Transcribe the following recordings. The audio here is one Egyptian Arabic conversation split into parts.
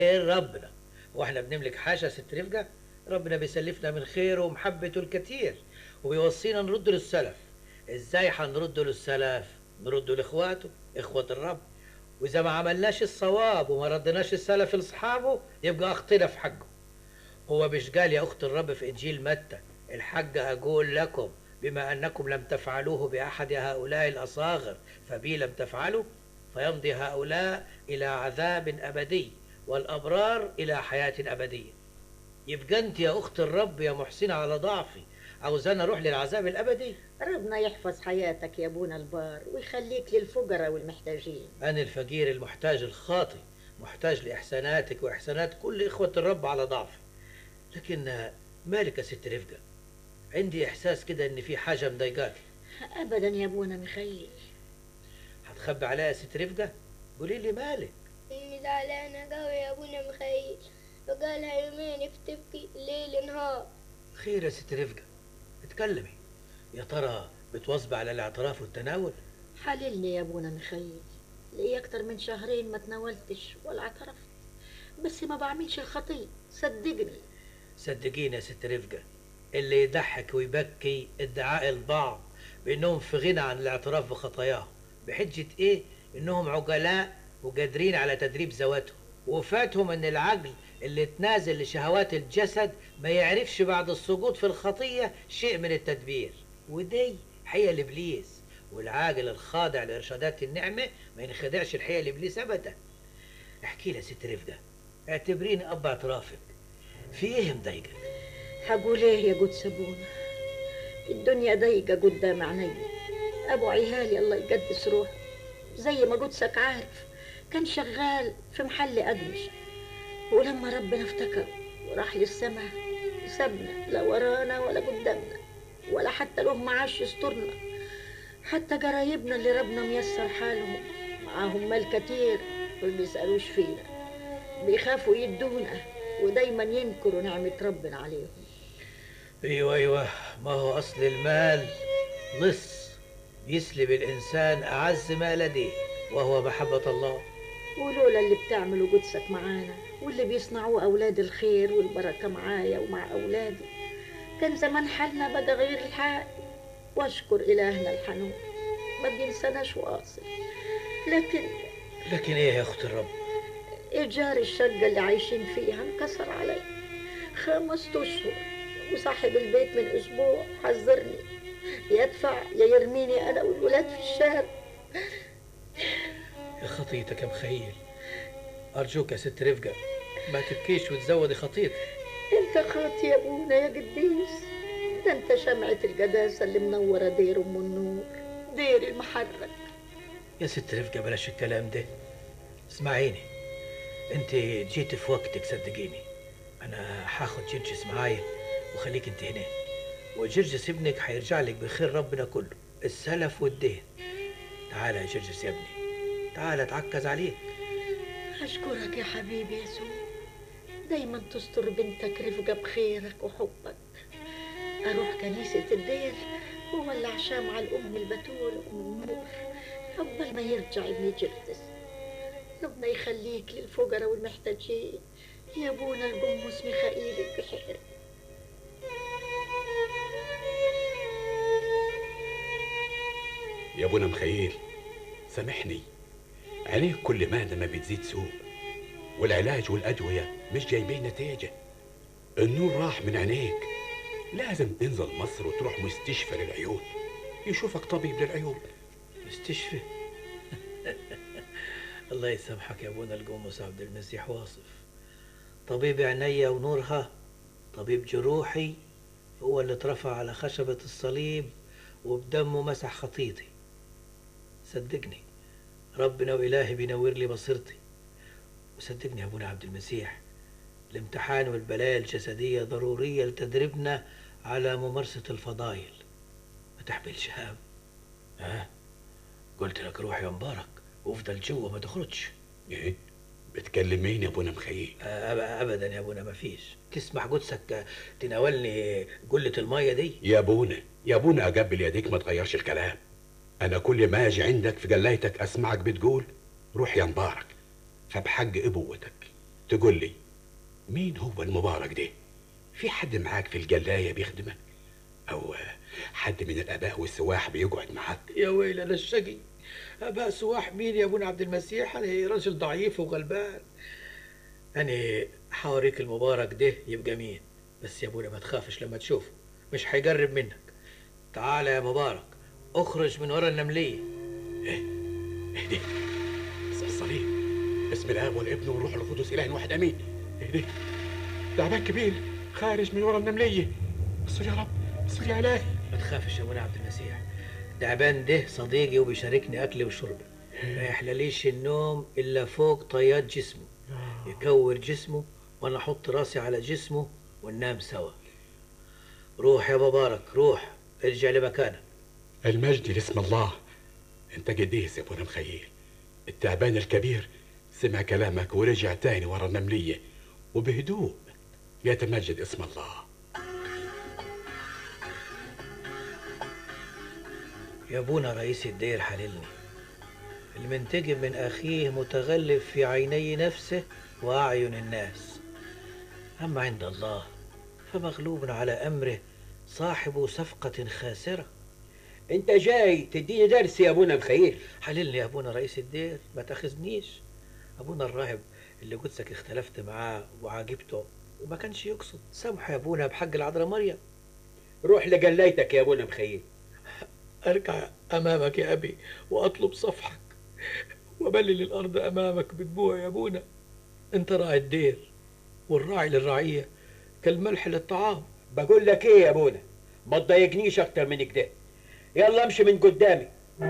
خير ربنا واحنا بنملك حاجه ست رفقه ربنا بيسلفنا من خيره ومحبته الكتير وبيوصينا نرد للسلف ازاي هنرد للسلف نرد لاخواته اخوه الرب واذا ما عملناش الصواب وما ردناش السلف لاصحابه يبقى اخطينا في حقه هو مش قال يا اخت الرب في انجيل متى الحق اقول لكم بما انكم لم تفعلوه باحد هؤلاء الاصاغر فبي لم تفعلوا فيمضي هؤلاء الى عذاب ابدي والابرار الى حياه ابديه يبقى انت يا اخت الرب يا محسنه على ضعفي عاوزانا اروح للعذاب الابدي ربنا يحفظ حياتك يا ابونا البار ويخليك للفقراء والمحتاجين انا الفقير المحتاج الخاطي محتاج لاحساناتك واحسانات كل اخوه الرب على ضعفي لكن مالك يا ست رفقه عندي احساس كده ان في حاجه مضايقاك ابدا يا ابونا مخيل هتخبي عليا يا ست رفقه قولي لي مالك امي زعلانة قوي يا ابونا مخيل وقالها يومين بتبكي ليل نهار خير يا ست رفقه اتكلمي يا ترى بتواظبي على الاعتراف والتناول حللني يا ابونا مخيل لي اكتر من شهرين ما تناولتش ولا اعترفت بس ما بعملش الخطيه صدقني صدقيني يا ست رفقه اللي يضحك ويبكي ادعاء البعض بانهم في غنى عن الاعتراف بخطاياهم بحجه ايه انهم عقلاء وقادرين على تدريب ذواتهم وفاتهم ان العقل اللي تنازل لشهوات الجسد ما يعرفش بعد السقوط في الخطيه شيء من التدبير ودي حيل ابليس والعاقل الخاضع لارشادات النعمه ما ينخدعش الحيل ابليس ابدا احكي لي يا ست رفقه اعتبريني اب اعترافك في ايه مضايقك هقول ايه يا قدس ابونا الدنيا ضيقة قدام عيني ابو عيالي الله يقدس روحه زي ما قدسك عارف كان شغال في محل أقمش ولما ربنا افتكر وراح للسماء سابنا لا ورانا ولا قدامنا ولا حتى له معاش يسترنا حتى قرايبنا اللي ربنا ميسر حالهم معاهم مال كتير ما بيسألوش فينا بيخافوا يدونا ودايما ينكروا نعمة ربنا عليهم ايوه ايوه ما هو اصل المال لص يسلب الانسان اعز ما لديه وهو محبه الله ولولا اللي بتعمله قدسك معانا واللي بيصنعوه أولاد الخير والبركة معايا ومع أولادي كان زمان حالنا بقى غير الحال واشكر إلهنا الحنون ما بينساناش واصل لكن لكن ايه يا اخت الرب إيجار الشقة اللي عايشين فيها انكسر علي خمس أشهر وصاحب البيت من أسبوع حذرني يدفع يا يرميني أنا والولاد في الشارع يا خطيتك يا مخيل ارجوك يا ست رفقه ما تبكيش وتزودي خطيتك انت خاطي يا ابونا يا قديس ده انت شمعة القداسة اللي منورة دير ام النور دير المحرك يا ست رفقه بلاش الكلام ده اسمعيني انت جيت في وقتك صدقيني انا هاخد جرجس معايا وخليك انت هنا وجرجس ابنك هيرجع لك بخير ربنا كله السلف والدين تعال يا جرجس يا ابني تعال اتعكز عليك أشكرك يا حبيبي يسوع دايما تستر بنتك رفقة بخيرك وحبك أروح كنيسة الدير وولع شمعة الأم البتول أم النور عقبال ما يرجع ابني جرجس ربنا يخليك للفقراء والمحتاجين يا ابونا القمص ميخائيل البحيري يا ابونا مخيل سامحني عينيك كل ما لما بتزيد سوء والعلاج والأدوية مش جايبين نتيجة النور راح من عينيك لازم تنزل مصر وتروح مستشفى للعيون يشوفك طبيب للعيون مستشفى الله يسامحك يا ابونا القمص عبد المسيح واصف طبيب عينيا ونورها طبيب جروحي هو اللي اترفع على خشبة الصليب وبدمه مسح خطيتي صدقني ربنا وإلهي بينور لي بصيرتي وصدقني يا أبونا عبد المسيح الامتحان والبلايا الجسدية ضرورية لتدريبنا على ممارسة الفضائل ما تحملش هم ها قلت لك روح يا مبارك وافضل جوه ما تخرجش ايه بتكلم مين يا ابونا مخيل أب- ابدا يا ابونا ما فيش تسمح قدسك تناولني قلة المية دي يا ابونا يا ابونا اقبل يديك ما تغيرش الكلام انا كل ما اجي عندك في جلايتك اسمعك بتقول روح يا مبارك فبحق ابوتك تقول لي مين هو المبارك ده في حد معاك في الجلاية بيخدمك او حد من الاباء والسواح بيقعد معاك يا ويل انا الشقي اباء سواح مين يا ابونا عبد المسيح انا راجل ضعيف وغلبان انا حوريك المبارك ده يبقى مين بس يا ابونا ما تخافش لما تشوفه مش هيقرب منك تعال يا مبارك اخرج من ورا النمليه اهدي اسم الصليب اسم الاب والابن والروح القدس اله واحد امين اهدي تعبان كبير خارج من ورا النمليه استر يا رب استر يا الهي ما تخافش يا ابونا عبد المسيح تعبان ده صديقي وبيشاركني اكلي وشربي ما يحلليش النوم الا فوق طيات جسمه يكور جسمه وانا احط راسي على جسمه وننام سوا روح يا مبارك روح ارجع لمكانك المجد لاسم الله انت قديس يا ابونا مخيل التعبان الكبير سمع كلامك ورجع تاني ورا النملية وبهدوء يتمجد اسم الله يا ابونا رئيس الدير حللني المنتجم من أخيه متغلب في عيني نفسه وأعين الناس أما عند الله فمغلوب على أمره صاحب صفقة خاسرة انت جاي تديني درس يا ابونا مخيل حللني يا ابونا رئيس الدير ما تاخذنيش ابونا الراهب اللي قدسك اختلفت معاه وعاجبته وما كانش يقصد سامحه يا ابونا بحق العذراء مريم روح لجليتك يا ابونا مخيل اركع امامك يا ابي واطلب صفحك وبلل الارض امامك بدموع يا ابونا انت راعي الدير والراعي للرعيه كالملح للطعام بقول لك ايه يا ابونا ما تضايقنيش اكتر من كده يلا امشي من قدامي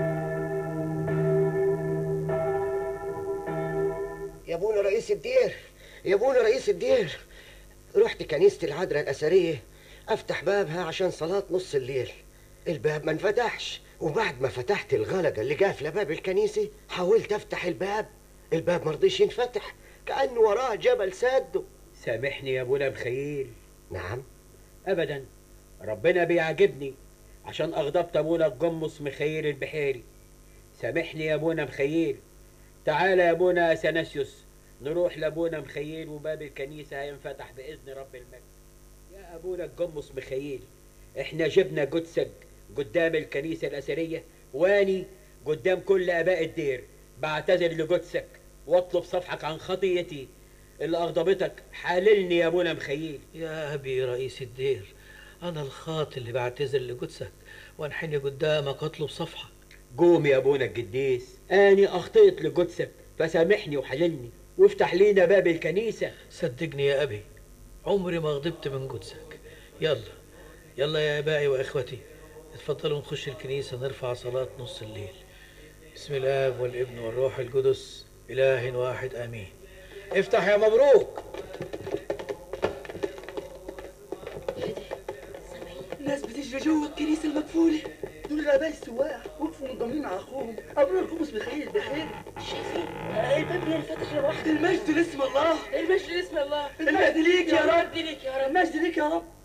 يا ابونا رئيس الدير يا ابونا رئيس الدير رحت كنيسة العذراء الأثرية أفتح بابها عشان صلاة نص الليل الباب ما انفتحش وبعد ما فتحت الغلقة اللي قافلة باب الكنيسة حاولت أفتح الباب الباب مرضيش ينفتح كأنه وراه جبل ساده سامحني يا ابونا مخيل نعم ابدا ربنا بيعجبني عشان اغضبت ابونا الجمص مخيل البحيري سامحني يا ابونا مخيل تعال يا ابونا اثناسيوس نروح لابونا مخيل وباب الكنيسه هينفتح باذن رب المجد يا ابونا الجمص مخيل احنا جبنا جثك قدام الكنيسه الاثريه واني قدام كل اباء الدير بعتذر لجثك واطلب صفحك عن خطيتي اللي اغضبتك حللني يا ابونا مخيل يا ابي رئيس الدير انا الخاطئ اللي بعتذر لقدسك وانحني قدامك اطلب صفحك قوم يا ابونا القديس اني اخطيت لجثك فسامحني وحللني وافتح لينا باب الكنيسه صدقني يا ابي عمري ما غضبت من قدسك يلا يلا يا ابائي واخوتي اتفضلوا نخش الكنيسه نرفع صلاه نص الليل بسم الاب والابن والروح القدس اله واحد امين افتح يا مبروك الناس بتجري جوه الكنيسة المقفولة دول الآباء السواح وقفوا منضمين على أخوهم أبونا القمص بخير بخير شايفين الباب بينفتح لوحده المجد لاسم الله المجد لاسم الله المجد ليك يا رب المجد ليك يا رب المجد ليك يا رب